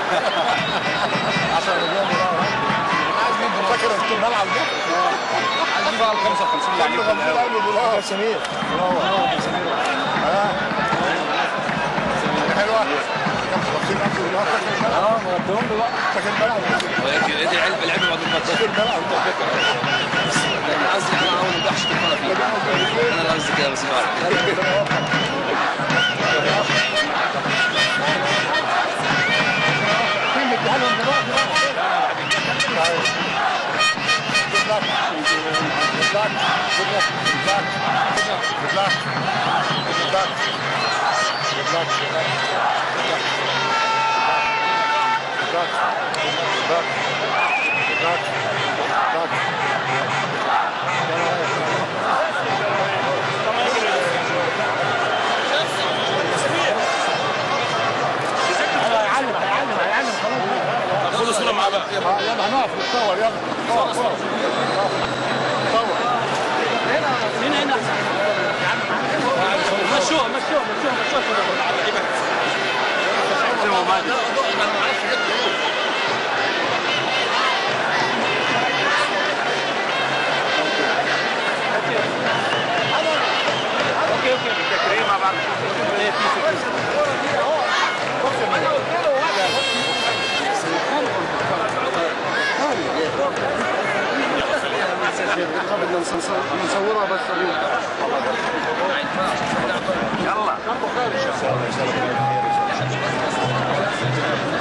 10 مليون دولار فاكر الملعب ده؟ عايزين بقى ال 55 اللي عليكم 50000 دولار سمير اه حلوه 55000 دولار فاكر الملعب اه ما ادهم له بقى فاكر الملعب ادي العلبه العلبه بعد الماتش فاكر الملعب انا قصدي انا اول ما بحش كنت فيه انا قصدي كده بس بعرف هيعلم هيعلم هيعلم خلاص خدوا صوره معاه بقى يلا هنقف نتصور يلا صور صور صور هنا هنا مشوها مشوها مشوها مشوها اوكي اوكي التكريم مع بعض بدنا نصورها بس يلا